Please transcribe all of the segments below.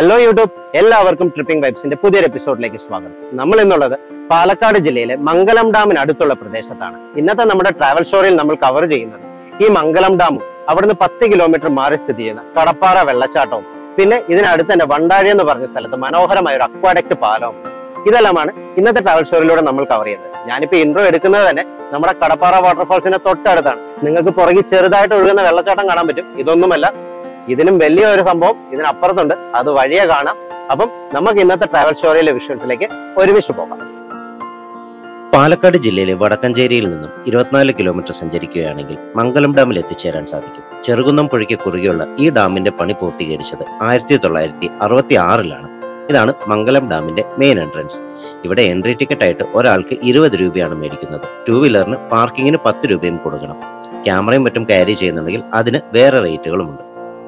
hello YouTube എല്ലാവർക്കും tripping വൈബ്സിന്റെ പുതിയൊരു എപ്പിസോഡിലേക്ക് സ്വാഗതം നമ്മൾ ഇന്നുള്ളത് പാലക്കാട് ജില്ലയിലെ മംഗലം ഡാമിന് അടുത്തുള്ള പ്രദേശത്താണ് ഇന്നത്തെ നമ്മുടെ ട്രാവൽ സ്റ്റോറിയിൽ നമ്മൾ കവർ ചെയ്യുന്നത് ഈ മംഗലം ഡാമും അവിടുന്ന് പത്ത് കിലോമീറ്റർ മാറി സ്ഥിതി ചെയ്യുന്ന കടപ്പാറ വെള്ളച്ചാട്ടവും പിന്നെ ഇതിനടുത്ത് തന്നെ വണ്ടാഴി എന്ന് പറഞ്ഞ സ്ഥലത്ത് മനോഹരമായ ഒരു അക്വാഡക്റ്റ് പാലവും ഇതെല്ലാമാണ് ഇന്നത്തെ ട്രാവൽ സ്റ്റോറിലൂടെ നമ്മൾ കവർ ചെയ്യുന്നത് ഞാനിപ്പോ ഇൻട്രോ എടുക്കുന്നത് തന്നെ നമ്മുടെ കടപ്പാറ വാട്ടർഫാൾസിന്റെ തൊട്ടടുത്താണ് നിങ്ങൾക്ക് പുറകിൽ ചെറുതായിട്ട് ഒഴുകുന്ന വെള്ളച്ചാട്ടം കാണാൻ പറ്റും ഇതൊന്നുമല്ല ഇതിനും വലിയ ഒരു സംഭവം ഇതിനപ്പുറത്തുണ്ട് അത് വഴിയെ കാണാം അപ്പം നമുക്ക് ഇന്നത്തെ ട്രാവൽ സ്റ്റോറിയിലെ വിഷ്വൽസിലേക്ക് ഒരുമിച്ച് പോകാം പാലക്കാട് ജില്ലയിലെ വടക്കഞ്ചേരിയിൽ നിന്നും ഇരുപത്തിനാല് കിലോമീറ്റർ സഞ്ചരിക്കുകയാണെങ്കിൽ മംഗലം ഡാമിൽ എത്തിച്ചേരാൻ സാധിക്കും ചെറുകുന്നം പുഴയ്ക്ക് കുറുകെയുള്ള ഈ ഡാമിന്റെ പണി പൂർത്തീകരിച്ചത് ആയിരത്തി തൊള്ളായിരത്തി അറുപത്തി ആറിലാണ് ഇതാണ് മംഗലം ഡാമിന്റെ മെയിൻ എൻട്രൻസ് ഇവിടെ എൻട്രി ടിക്കറ്റ് ആയിട്ട് ഒരാൾക്ക് ഇരുപത് രൂപയാണ് മേടിക്കുന്നത് ടൂ വീലറിന് പാർക്കിങ്ങിന് പത്ത് രൂപയും കൊടുക്കണം ക്യാമറയും മറ്റും ക്യാരി ചെയ്യുന്നുണ്ടെങ്കിൽ അതിന് വേറെ റേറ്റുകളുമുണ്ട്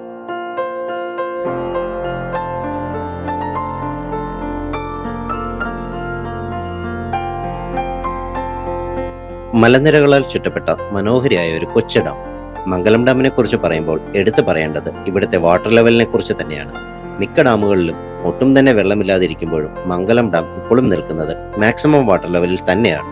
മലനിരകളാൽ ചുറ്റപ്പെട്ട മനോഹരിയായ ഒരു കൊച്ചു ഡാം മംഗലം ഡാമിനെ കുറിച്ച് പറയുമ്പോൾ എടുത്തു പറയേണ്ടത് ഇവിടുത്തെ വാട്ടർ ലെവലിനെ കുറിച്ച് തന്നെയാണ് മിക്ക ഡാമുകളിലും ഒട്ടും തന്നെ വെള്ളമില്ലാതിരിക്കുമ്പോഴും മംഗലം ഡാം ഇപ്പോഴും നിൽക്കുന്നത് മാക്സിമം വാട്ടർ ലെവലിൽ തന്നെയാണ്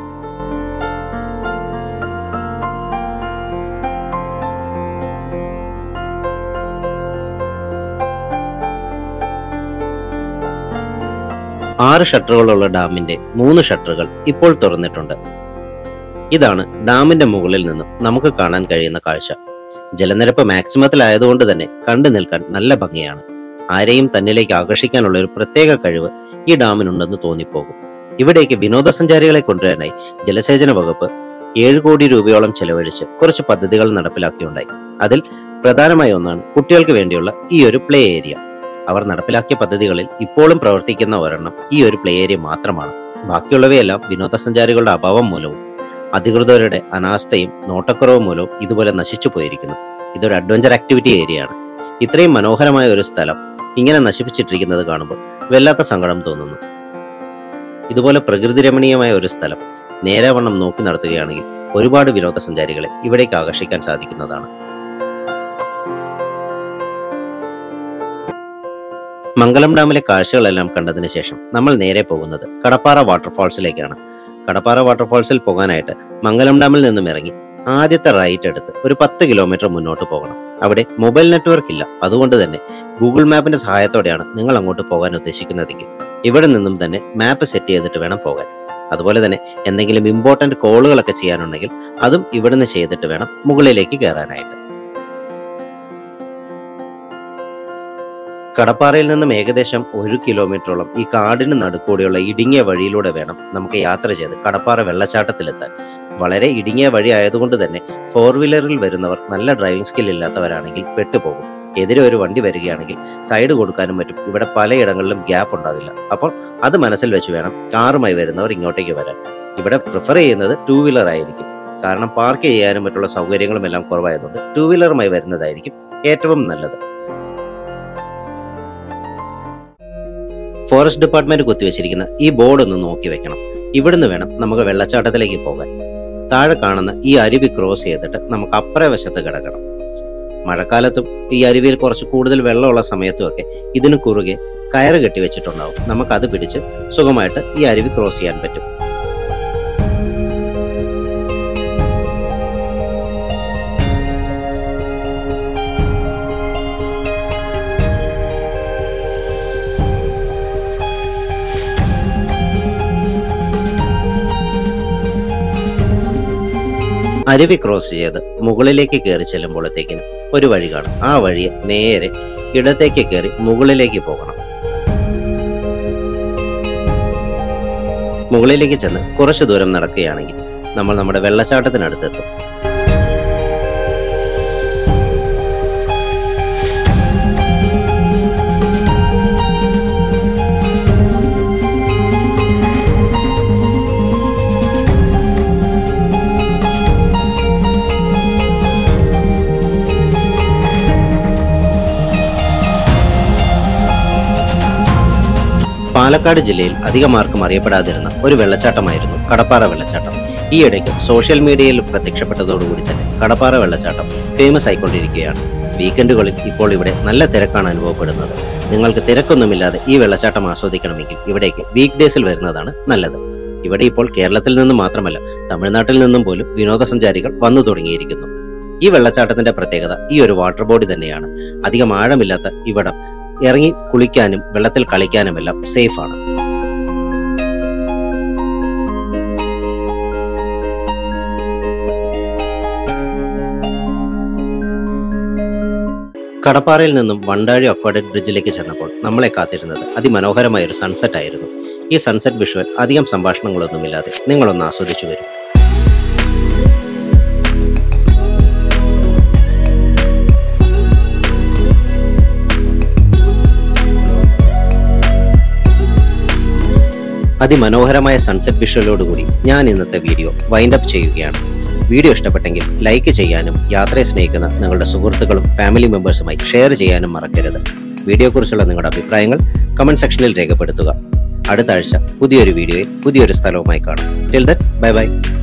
ആറ് ഷട്ടറുകളുള്ള ഡാമിന്റെ മൂന്ന് ഷട്ടറുകൾ ഇപ്പോൾ തുറന്നിട്ടുണ്ട് ഇതാണ് ഡാമിന്റെ മുകളിൽ നിന്നും നമുക്ക് കാണാൻ കഴിയുന്ന കാഴ്ച ജലനിരപ്പ് മാക്സിമത്തിലായതുകൊണ്ട് തന്നെ കണ്ടു നിൽക്കാൻ നല്ല ഭംഗിയാണ് ആരെയും തന്നിലേക്ക് ആകർഷിക്കാനുള്ള ഒരു പ്രത്യേക കഴിവ് ഈ ഡാമിനുണ്ടെന്ന് തോന്നിപ്പോകും ഇവിടേക്ക് വിനോദസഞ്ചാരികളെ കൊണ്ടുവരാനായി ജലസേചന വകുപ്പ് ഏഴ് കോടി രൂപയോളം ചെലവഴിച്ച് കുറച്ച് പദ്ധതികൾ നടപ്പിലാക്കിയുണ്ടായി അതിൽ പ്രധാനമായ ഒന്നാണ് കുട്ടികൾക്ക് വേണ്ടിയുള്ള ഈ ഒരു പ്ലേ ഏരിയ അവർ നടപ്പിലാക്കിയ പദ്ധതികളിൽ ഇപ്പോഴും പ്രവർത്തിക്കുന്ന ഒരെണ്ണം ഈ ഒരു പ്ലേ ഏരിയ മാത്രമാണ് ബാക്കിയുള്ളവയെല്ലാം വിനോദസഞ്ചാരികളുടെ അഭാവം മൂലവും അധികൃതരുടെ അനാസ്ഥയും നോട്ടക്കുറവ് മൂലവും ഇതുപോലെ നശിച്ചു പോയിരിക്കുന്നു ഇതൊരു അഡ്വഞ്ചർ ആക്ടിവിറ്റി ഏരിയയാണ് ഇത്രയും മനോഹരമായ ഒരു സ്ഥലം ഇങ്ങനെ നശിപ്പിച്ചിട്ടിരിക്കുന്നത് കാണുമ്പോൾ വല്ലാത്ത സങ്കടം തോന്നുന്നു ഇതുപോലെ പ്രകൃതി രമണീയമായ ഒരു സ്ഥലം നേരാവണ്ണം നോക്കി നടത്തുകയാണെങ്കിൽ ഒരുപാട് വിനോദസഞ്ചാരികളെ ഇവിടേക്ക് ആകർഷിക്കാൻ സാധിക്കുന്നതാണ് മംഗലം ഡാമിലെ കാഴ്ചകളെല്ലാം കണ്ടതിന് ശേഷം നമ്മൾ നേരെ പോകുന്നത് കടപ്പാറ വാട്ടർഫാൾസിലേക്കാണ് കടപ്പാറ വാട്ടർഫാൾസിൽ പോകാനായിട്ട് മംഗലം ഡാമിൽ നിന്നും ഇറങ്ങി ആദ്യത്തെ റൈറ്റ് എടുത്ത് ഒരു പത്ത് കിലോമീറ്റർ മുന്നോട്ട് പോകണം അവിടെ മൊബൈൽ നെറ്റ്വർക്ക് ഇല്ല അതുകൊണ്ട് തന്നെ ഗൂഗിൾ മാപ്പിന്റെ സഹായത്തോടെയാണ് നിങ്ങൾ അങ്ങോട്ട് പോകാൻ ഉദ്ദേശിക്കുന്നതെങ്കിൽ ഇവിടെ നിന്നും തന്നെ മാപ്പ് സെറ്റ് ചെയ്തിട്ട് വേണം പോകാൻ അതുപോലെ തന്നെ എന്തെങ്കിലും ഇമ്പോർട്ടന്റ് കോളുകളൊക്കെ ചെയ്യാനുണ്ടെങ്കിൽ അതും ഇവിടുന്ന് ചെയ്തിട്ട് വേണം മുകളിലേക്ക് കയറാനായിട്ട് കടപ്പാറയിൽ നിന്നും ഏകദേശം ഒരു കിലോമീറ്ററോളം ഈ കാടിന് നടുക്കൂടെയുള്ള ഇടുങ്ങിയ വഴിയിലൂടെ വേണം നമുക്ക് യാത്ര ചെയ്ത് കടപ്പാറ വെള്ളച്ചാട്ടത്തിലെത്താൻ വളരെ ഇടുങ്ങിയ വഴി ആയതുകൊണ്ട് തന്നെ ഫോർ വീലറിൽ വരുന്നവർ നല്ല ഡ്രൈവിംഗ് സ്കിൽ ഇല്ലാത്തവരാണെങ്കിൽ പെട്ടുപോകും എതിരെ ഒരു വണ്ടി വരികയാണെങ്കിൽ സൈഡ് കൊടുക്കാനും മറ്റും ഇവിടെ പലയിടങ്ങളിലും ഗ്യാപ്പ് ഉണ്ടാകില്ല അപ്പോൾ അത് മനസ്സിൽ വെച്ച് വേണം കാറുമായി വരുന്നവർ ഇങ്ങോട്ടേക്ക് വരാൻ ഇവിടെ പ്രിഫർ ചെയ്യുന്നത് ടൂ വീലർ ആയിരിക്കും കാരണം പാർക്ക് ചെയ്യാനും മറ്റുള്ള സൗകര്യങ്ങളും എല്ലാം കുറവായതുകൊണ്ട് ടൂ വീലറുമായി വരുന്നതായിരിക്കും ഏറ്റവും നല്ലത് ഫോറസ്റ്റ് ഡിപ്പാർട്ട്മെന്റ് കുത്തിവെച്ചിരിക്കുന്ന ഈ ബോർഡ് ഒന്ന് നോക്കി വെക്കണം ഇവിടുന്ന് വേണം നമുക്ക് വെള്ളച്ചാട്ടത്തിലേക്ക് പോകാൻ താഴെ കാണുന്ന ഈ അരുവി ക്രോസ് ചെയ്തിട്ട് നമുക്ക് അപ്പുറേ വശത്ത് കിടക്കണം മഴക്കാലത്തും ഈ അരുവിയിൽ കുറച്ച് കൂടുതൽ വെള്ളമുള്ള സമയത്തുമൊക്കെ ഇതിന് കുറുകെ കയറ് കെട്ടി വെച്ചിട്ടുണ്ടാവും നമുക്കത് പിടിച്ച് സുഖമായിട്ട് ഈ അരുവി ക്രോസ് ചെയ്യാൻ പറ്റും അരുവി ക്രോസ് ചെയ്ത് മുകളിലേക്ക് കയറി ചെല്ലുമ്പോഴത്തേക്കിനും ഒരു വഴി കാണും ആ വഴി നേരെ ഇടത്തേക്ക് കയറി മുകളിലേക്ക് പോകണം മുകളിലേക്ക് ചെന്ന് കുറച്ചു ദൂരം നടക്കുകയാണെങ്കിൽ നമ്മൾ നമ്മുടെ വെള്ളച്ചാട്ടത്തിനടുത്തെത്തും പാലക്കാട് ജില്ലയിൽ അധികമാർക്കും അറിയപ്പെടാതിരുന്ന ഒരു വെള്ളച്ചാട്ടമായിരുന്നു കടപ്പാറ വെള്ളച്ചാട്ടം ഈ ഇടയ്ക്ക് സോഷ്യൽ മീഡിയയിൽ പ്രത്യക്ഷപ്പെട്ടതോടുകൂടി തന്നെ കടപ്പാറ വെള്ളച്ചാട്ടം ഫേമസ് ആയിക്കൊണ്ടിരിക്കുകയാണ് വീക്കെൻഡുകളിൽ ഇപ്പോൾ ഇവിടെ നല്ല തിരക്കാണ് അനുഭവപ്പെടുന്നത് നിങ്ങൾക്ക് തിരക്കൊന്നുമില്ലാതെ ഈ വെള്ളച്ചാട്ടം ആസ്വദിക്കണമെങ്കിൽ ഇവിടേക്ക് വീക്ക് ഡേയ്സിൽ വരുന്നതാണ് നല്ലത് ഇവിടെ ഇപ്പോൾ കേരളത്തിൽ നിന്നും മാത്രമല്ല തമിഴ്നാട്ടിൽ നിന്നും പോലും വിനോദസഞ്ചാരികൾ വന്നു തുടങ്ങിയിരിക്കുന്നു ഈ വെള്ളച്ചാട്ടത്തിന്റെ പ്രത്യേകത ഈ ഒരു വാട്ടർ ബോഡി തന്നെയാണ് അധികം ആഴമില്ലാത്ത ഇവിടം ഇറങ്ങി കുളിക്കാനും വെള്ളത്തിൽ കളിക്കാനുമെല്ലാം സേഫ് ആണ് കടപ്പാറയിൽ നിന്നും വണ്ടാഴി അക്വാഡറ്റ് ബ്രിഡ്ജിലേക്ക് ചെന്നപ്പോൾ നമ്മളെ കാത്തിരുന്നത് അതിമനോഹരമായ ഒരു സൺസെറ്റ് ആയിരുന്നു ഈ സൺസെറ്റ് വിഷ്വൽ അധികം സംഭാഷണങ്ങളൊന്നുമില്ലാതെ നിങ്ങളൊന്ന് ആസ്വദിച്ചു വരും അതിമനോഹരമായ സൺസെറ്റ് വിഷ്വലോടുകൂടി ഞാൻ ഇന്നത്തെ വീഡിയോ വൈൻഡ് അപ്പ് ചെയ്യുകയാണ് വീഡിയോ ഇഷ്ടപ്പെട്ടെങ്കിൽ ലൈക്ക് ചെയ്യാനും യാത്രയെ സ്നേഹിക്കുന്ന നിങ്ങളുടെ സുഹൃത്തുക്കളും ഫാമിലി മെമ്പേഴ്സുമായി ഷെയർ ചെയ്യാനും മറക്കരുത് വീഡിയോയെക്കുറിച്ചുള്ള നിങ്ങളുടെ അഭിപ്രായങ്ങൾ കമന്റ് സെക്ഷനിൽ രേഖപ്പെടുത്തുക അടുത്ത ആഴ്ച പുതിയൊരു വീഡിയോയിൽ പുതിയൊരു സ്ഥലവുമായി കാണാം ടിൽ ദൻ ബൈ ബൈ